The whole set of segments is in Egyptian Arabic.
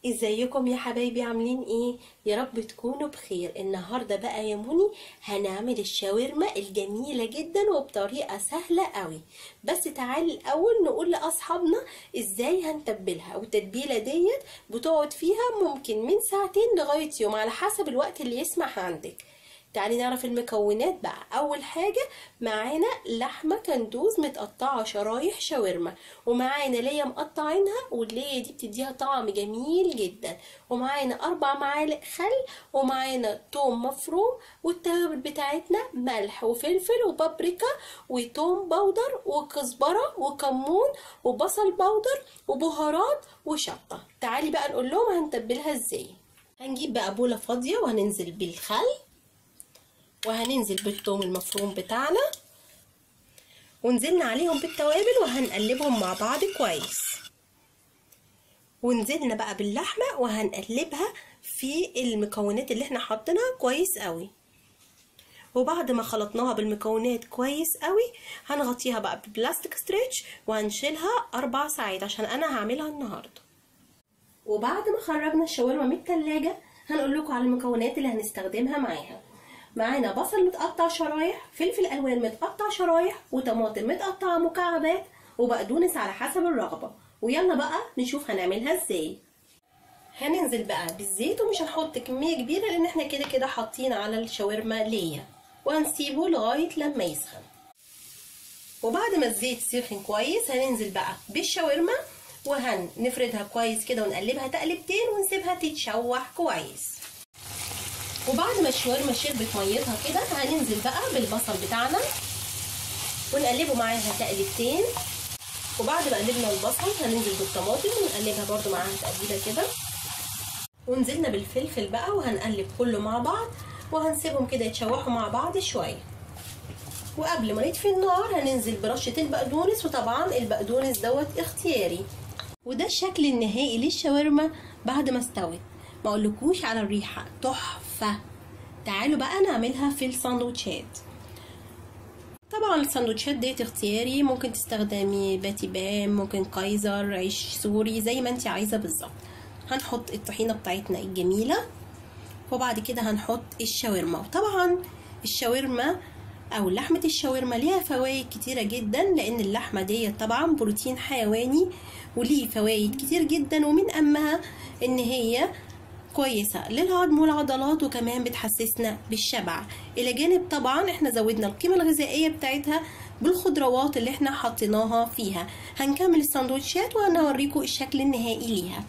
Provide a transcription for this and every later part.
ازيكم يا حبايبي عاملين ايه يا رب تكونوا بخير النهارده بقى يا موني هنعمل الشاورما الجميله جدا وبطريقه سهله قوي بس تعالي الاول نقول لاصحابنا ازاي هنتبلها والتتبيله ديت بتقعد فيها ممكن من ساعتين لغايه يوم على حسب الوقت اللي يسمح عندك تعالي نعرف المكونات بقى اول حاجه معانا لحمه كندوز متقطعه شرايح شاورما ومعانا ليا مقطعينها والليا دي بتديها طعم جميل جدا ومعانا اربع معالق خل ومعانا توم مفروم والتوابل بتاعتنا ملح وفلفل وبابريكا وتوم بودر وكزبره وكمون وبصل بودر وبهارات وشطه تعالي بقى نقول لهم هنتبلها ازاي هنجيب بقى بوله فاضيه وهننزل بالخل وهننزل بالثوم المفروم بتاعنا ونزلنا عليهم بالتوابل وهنقلبهم مع بعض كويس ونزلنا بقى باللحمة وهنقلبها في المكونات اللي احنا حاطينها كويس قوي وبعد ما خلطناها بالمكونات كويس قوي هنغطيها بقى ببلاستيك ستريتش وهنشيلها اربع ساعات عشان انا هعملها النهارده وبعد ما خرجنا الشاورما من التلاجة هنقول لكم على المكونات اللي هنستخدمها معاها معانا بصل متقطع شرايح فلفل الوان متقطع شرايح وطماطم متقطعه مكعبات وبقدونس على حسب الرغبه ويلا بقى نشوف هنعملها ازاي هننزل بقى بالزيت ومش هنحط كميه كبيره لان احنا كده كده حاطين على الشاورما ليا وهنسيبه لغايه لما يسخن وبعد ما الزيت سخن كويس هننزل بقى بالشاورما وهنفردها كويس كده ونقلبها تقلبتين ونسيبها تتشوح كويس وبعد ما الشاورما شربت ميتها كده هننزل بقى بالبصل بتاعنا ونقلبه معاها تقلبتين وبعد ما قلبنا البصل هننزل بالطماطم ونقلبها برده معاها تقليبه كده ونزلنا بالفلفل بقى وهنقلب كله مع بعض وهنسيبهم كده يتشوحوا مع بعض شويه وقبل ما نطفي النار هننزل برشه البقدونس وطبعا البقدونس دوت اختياري وده الشكل النهائي للشاورما بعد ما استوت ما اقولكوش على الريحه تحفه تعالوا بقى نعملها في الساندوتشات طبعا الساندوتشات ديت اختياري ممكن تستخدمي باتي بام ممكن كايزر عيش سوري زي ما انت عايزه بالظبط هنحط الطحينه بتاعتنا الجميله وبعد كده هنحط الشاورما وطبعا الشاورما او لحمه الشاورما ليها فوائد كتيره جدا لان اللحمه ديت طبعا بروتين حيواني وليه فوائد كتير جدا ومن اهمها ان هي كويسة للهضم والعضلات وكمان بتحسسنا بالشبع إلى جانب طبعا احنا زودنا القيمة الغذائية بتاعتها بالخضروات اللي احنا حطيناها فيها هنكمل السندوتشات وهنوريكم الشكل النهائي ليها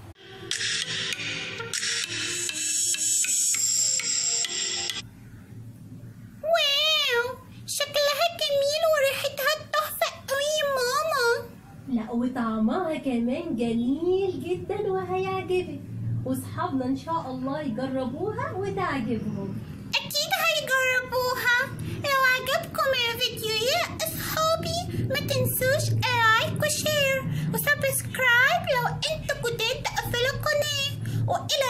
واو شكلها جميل وريحتها تحفة قوي يا ماما لا وطعمها كمان جميل جدا وهيعجبك واصحابنا ان شاء الله يجربوها وتعجبهم أكيد هيجربوها لو عجبكم الفيديو يا أصحابي ما تنسوش لايك وشير وسبسكرايب لو انتوا جداد تقفلوا القناة وإلى